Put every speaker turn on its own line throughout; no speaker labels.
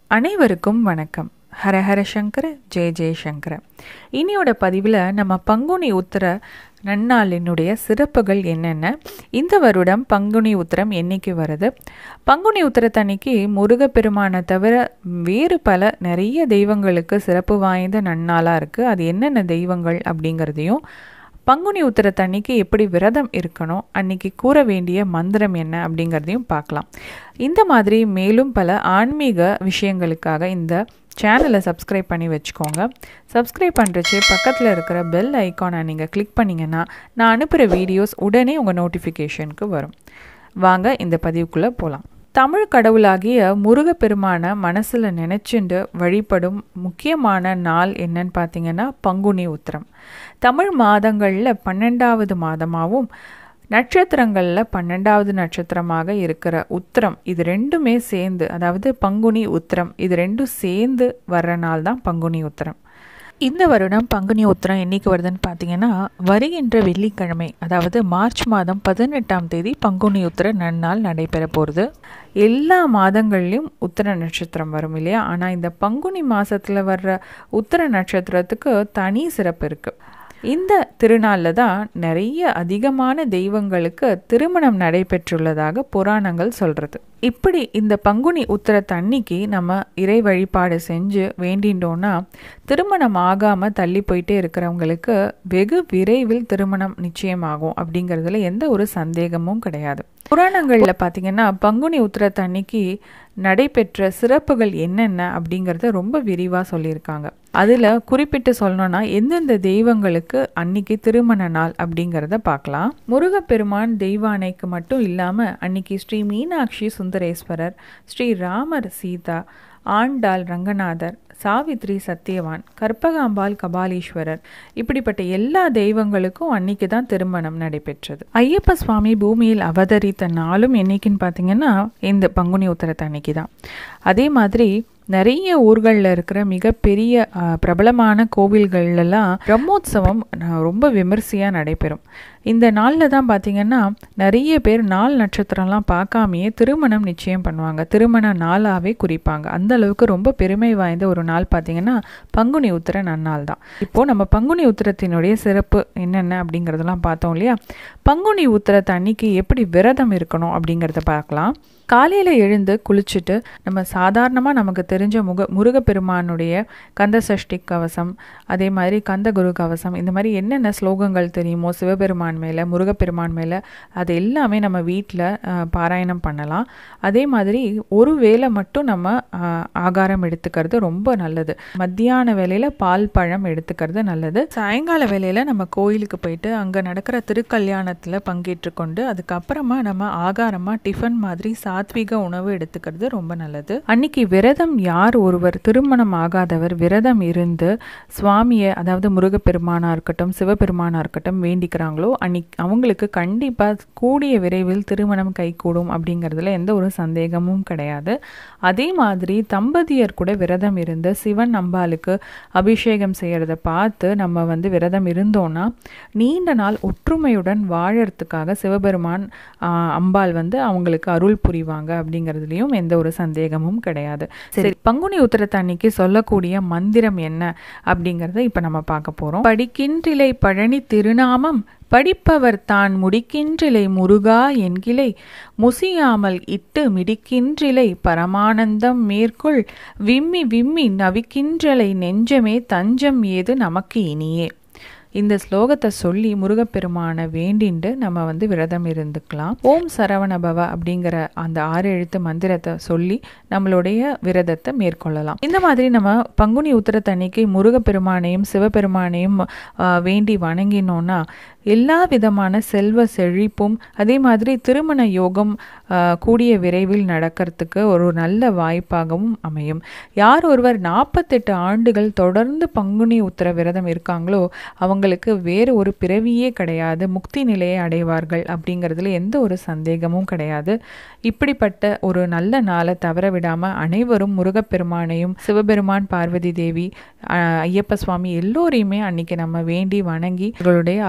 அனைவருக்கும் வணக்கம் ஹரஹர சங்கர ஜெய ஜெயசங்கர இனியோட பதிவில் நம்ம பங்குனி உத்திர நன்னாளினுடைய சிறப்புகள் என்னென்ன இந்த வருடம் பங்குனி உத்திரம் என்னைக்கு வருது பங்குனி உத்திரத்தன்னைக்கு முருகப்பெருமானை தவிர வேறு பல நிறைய தெய்வங்களுக்கு சிறப்பு வாய்ந்த நன்னாளாக இருக்குது அது என்னென்ன தெய்வங்கள் அப்படிங்கிறதையும் பங்குனி உத்திரத்தன்னைக்கு எப்படி விரதம் இருக்கணும் அன்னைக்கு கூற வேண்டிய மந்திரம் என்ன அப்படிங்கிறதையும் பார்க்கலாம் இந்த மாதிரி மேலும் பல ஆன்மீக விஷயங்களுக்காக இந்த சேனலை சப்ஸ்கிரைப் பண்ணி வச்சுக்கோங்க சப்ஸ்கிரைப் பண்ணுறச்சே பக்கத்தில் இருக்கிற பெல் ஐக்கானை நீங்கள் கிளிக் பண்ணிங்கன்னா நான் அனுப்புகிற வீடியோஸ் உடனே உங்கள் நோட்டிஃபிகேஷனுக்கு வரும் வாங்க இந்த பதிவுக்குள்ளே போகலாம் தமிழ் கடவுளாகிய முருகப்பெருமான மனசில் நினச்சிண்டு வழிபடும் முக்கியமான நாள் என்னன்னு பார்த்தீங்கன்னா பங்குனி உத்திரம் தமிழ் மாதங்களில் பன்னெண்டாவது மாதமாகவும் நட்சத்திரங்களில் பன்னெண்டாவது நட்சத்திரமாக இருக்கிற உத்திரம் இது ரெண்டுமே சேர்ந்து அதாவது பங்குனி உத்திரம் இது ரெண்டும் சேர்ந்து வர்ற நாள் தான் பங்குனி உத்திரம் இந்த வருடம் பங்குனி உத்திரம் என்னைக்கு வருதுன்னு பார்த்தீங்கன்னா வருகின்ற வெள்ளிக்கிழமை அதாவது மார்ச் மாதம் பதினெட்டாம் தேதி பங்குனி உத்திர நன்னாள் நடைபெற போகிறது எல்லா மாதங்கள்லையும் உத்திர நட்சத்திரம் வரும் இல்லையா ஆனால் இந்த பங்குனி மாதத்தில் வர்ற உத்திர நட்சத்திரத்துக்கு தனி சிறப்பு இருக்குது இந்த திருநாளில் தான் நிறைய அதிகமான தெய்வங்களுக்கு திருமணம் நடைபெற்றுள்ளதாக புராணங்கள் சொல்கிறது இப்படி இந்த பங்குனி உத்திரத்து அன்னைக்கு நம்ம இறை வழிபாடு செஞ்சு வேண்டின்றோன்னா திருமணம் ஆகாமல் தள்ளி போயிட்டே இருக்கிறவங்களுக்கு வெகு விரைவில் திருமணம் நிச்சயமாகும் அப்படிங்கிறதுல எந்த ஒரு சந்தேகமும் கிடையாது புராணங்களில் பார்த்தீங்கன்னா பங்குனி உத்திரத்து அன்னைக்கு நடைபெற்ற சிறப்புகள் என்னென்ன அப்படிங்கிறத ரொம்ப விரிவாக சொல்லியிருக்காங்க அதில் குறிப்பிட்டு சொல்லணும்னா எந்தெந்த தெய்வங்களுக்கு அன்னைக்கு திருமண நாள் அப்படிங்கிறத பார்க்கலாம் முருகப்பெருமான் தெய்வானைக்கு மட்டும் இல்லாமல் அன்னைக்கு ஸ்ரீ மீனாட்சி சுந்தரேஸ்வரர் ஸ்ரீ ராமர் சீதா ஆண்டாள் ரங்கநாதர் சாவித்ரி சத்தியவான் கற்பகாம்பாள் கபாலீஸ்வரர் இப்படிப்பட்ட எல்லா தெய்வங்களுக்கும் அன்னைக்கு தான் திருமணம் நடைபெற்றது ஐயப்ப சுவாமி பூமியில் அவதரித்த நாளும் என்னைக்குன்னு பார்த்தீங்கன்னா இந்த பங்குனி உத்தரத்து அன்னைக்கு தான் அதே மாதிரி நிறைய ஊர்களில் இருக்கிற மிகப்பெரிய பிரபலமான கோவில்கள்லாம் பிரம்மோத்சவம் ரொம்ப விமர்சையாக நடைபெறும் இந்த நாளில் தான் பார்த்திங்கன்னா நிறைய பேர் நாள் நட்சத்திரம்லாம் பார்க்காமையே திருமணம் நிச்சயம் பண்ணுவாங்க திருமண நாளாகவே குறிப்பாங்க அந்த அளவுக்கு ரொம்ப பெருமை வாய்ந்த ஒரு நாள் பார்த்திங்கன்னா பங்குனி உத்திர நன்னாள் தான் இப்போது நம்ம பங்குனி உத்திரத்தினுடைய சிறப்பு என்னென்ன அப்படிங்கிறதெல்லாம் பார்த்தோம் இல்லையா பங்குனி உத்திரத்தை அன்னைக்கு எப்படி விரதம் இருக்கணும் அப்படிங்கிறத பார்க்கலாம் காலையில் எழுந்து குளிச்சுட்டு நம்ம சாதாரணமாக நமக்கு தெரிஞ்ச முக முருகப்பெருமானுடைய கந்த சஷ்டி கவசம் அதே மாதிரி கந்த குரு கவசம் இந்த மாதிரி என்னென்ன ஸ்லோகங்கள் தெரியுமோ சிவபெருமான் மேலே முருகப்பெருமான் மேலே அது எல்லாமே நம்ம வீட்டில் பாராயணம் பண்ணலாம் அதே மாதிரி ஒரு வேளை மட்டும் நம்ம ஆகாரம் எடுத்துக்கிறது ரொம்ப நல்லது மத்தியான வேலையில் பால் பழம் எடுத்துக்கிறது நல்லது சாயங்கால வேலையில் நம்ம கோயிலுக்கு போயிட்டு அங்கே நடக்கிற திருக்கல்யாணத்தில் பங்கேற்று கொண்டு அதுக்கப்புறமா நம்ம ஆகாரமாக டிஃபன் மாதிரி சாத்விக உணவு எடுத்துக்கிறது ரொம்ப நல்லது அன்னைக்கு விரதம் யார் ஒருவர் திருமணம் ஆகாதவர் விரதம் இருந்து சுவாமியை அதாவது முருகப்பெருமானா இருக்கட்டும் சிவபெருமானா இருக்கட்டும் வேண்டிக்கிறாங்களோ அன்னைக்கு அவங்களுக்கு கண்டிப்பாக கூடிய விரைவில் திருமணம் கைகூடும் அப்படிங்கிறதுல எந்த ஒரு சந்தேகமும் கிடையாது அதே மாதிரி தம்பதியர் கூட விரதம் இருந்து சிவன் அம்பாளுக்கு அபிஷேகம் செய்கிறத பார்த்து நம்ம வந்து விரதம் இருந்தோம்னா நீண்ட நாள் ஒற்றுமையுடன் வாழறதுக்காக சிவபெருமான் அம்பாள் வந்து அவங்களுக்கு அருள் புரிவாங்க அப்படிங்கிறதுலையும் எந்த ஒரு சந்தேகமும் கிடையாது சரி பங்குனி உத்திரத்து அன்னைக்கு சொல்லக்கூடிய மந்திரம் என்ன அப்படிங்கிறத இப்போ நம்ம பார்க்க போகிறோம் படிக்கின்றிலை பழனி திருநாமம் படிப்பவர் தான் முடிக்கின்றிலை முருகா என்கிளை முசியாமல் இட்டு மிடிக்கின்றிலை பரமானந்தம் மேற்கொள் விம்மி விம்மி நவிக்கின்றலை நெஞ்சமே தஞ்சம் ஏது நமக்கு இனியே இந்த ஸ்லோகத்தை சொல்லி முருகப்பெருமானை வேண்டிண்டு நம்ம வந்து விரதம் இருந்துக்கலாம் ஓம் சரவணபவ அப்படிங்கிற அந்த ஆறு எழுத்து மந்திரத்தை சொல்லி நம்மளுடைய விரதத்தை மேற்கொள்ளலாம் இந்த மாதிரி நம்ம பங்குனி உத்திரத்தன்னைக்கு முருகப்பெருமானையும் சிவபெருமானையும் வேண்டி வணங்கினோன்னா எல்லா விதமான செல்வ செழிப்பும் அதே மாதிரி திருமண யோகம் கூடிய விரைவில் நடக்கிறதுக்கு ஒரு நல்ல வாய்ப்பாகவும் அமையும் யார் ஒருவர் நாற்பத்தெட்டு ஆண்டுகள் தொடர்ந்து பங்குனி உத்தர விரதம் இருக்காங்களோ அவங்களுக்கு வேறு ஒரு பிறவியே கிடையாது முக்தி நிலையை அடைவார்கள் அப்படிங்கிறதுல எந்த ஒரு சந்தேகமும் கிடையாது இப்படிப்பட்ட ஒரு நல்ல நாளை தவற விடாமல் அனைவரும் முருகப்பெருமானையும் சிவபெருமான் பார்வதி தேவி ஐயப்ப சுவாமி எல்லோரையுமே அன்னைக்கு நம்ம வேண்டி வணங்கி அவர்களுடைய அருளை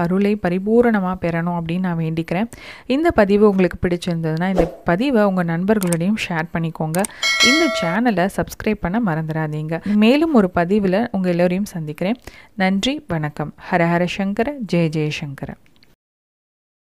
பரிபூரணமாக பெறணும் அப்படின்னு நான் வேண்டிக்கிறேன் இந்த பதிவு உங்களுக்கு பிடிச்சிருந்ததுன்னா இந்த பதிவை உங்கள் நண்பர்களோடையும் ஷேர் பண்ணிக்கோங்க இந்த சேனலை சப்ஸ்கிரைப் பண்ண மறந்துடாதீங்க மேலும் ஒரு பதிவில் உங்கள் எல்லோரையும் சந்திக்கிறேன் நன்றி வணக்கம் ஹர ஹர சங்கர ஜெய ஜெயசங்கர